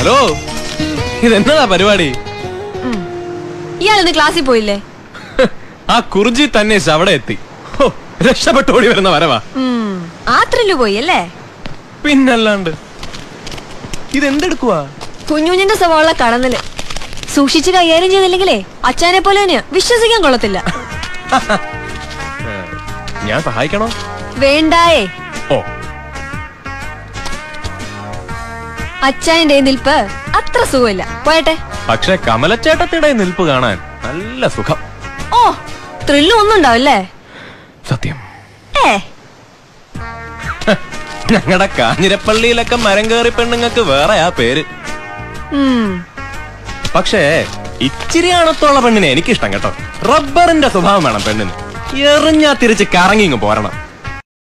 hello ഇതെന്നതാ പരിപാടി ഇയാൾ ഇന്ന് ക്ലാസ്സിൽ പോയില്ലേ ആ കുറിജി തന്നെ അവിടെ എത്തി ഹോ, രക്ഷപ്പെട്ടോടി വരുന്ന വരവാ ഉം, ആ ത്രില്ല് പോയി അല്ലേ പിന്നല്ലാണ്ട് ഇതെന്തെടുക്കുവാ കുഞ്ഞുഞ്ഞിന്റെ സ്വഭാവമുള്ള കടന്നല് സൂക്ഷിച്ച് കൈകാര്യം ചെയ്തില്ലെങ്കിലേ അച്ഛനെ പോലെ തന്നെയാ വിശ്വസിക്കാൻ കൊള്ളത്തില്ല ഞാൻ സഹായിക്കണോ വേണ്ടായേ ഓ അച്ഛൻ്റെ നിൽപ്പ് അത്ര സുഖമില്ല പോയട്ടെ പക്ഷെ കമലച്ചേട്ടത്തിയുടെ നിൽപ്പ് കാണാൻ നല്ല സുഖം ഓ ത്രില്ലും ഒന്നും ഉണ്ടാവില്ലേ സത്യം ഏ ഞങ്ങളുടെ കാഞ്ഞിരപ്പള്ളിയിലൊക്കെ മരം കയറി പെണ്ണുങ്ങൾക്ക് വേറെ ആ പേര് ഉം, പക്ഷേ ഇച്ചിരി അണത്തുള്ള പെണ്ണിനെ എനിക്കിഷ്ടം കേട്ടോ റബ്ബറിന്റെ സ്വഭാവം വേണം പെണ്ണിന് എറിഞ്ഞാ തിരിച്ച് കറങ്ങി ഇങ്ങ് പോരണം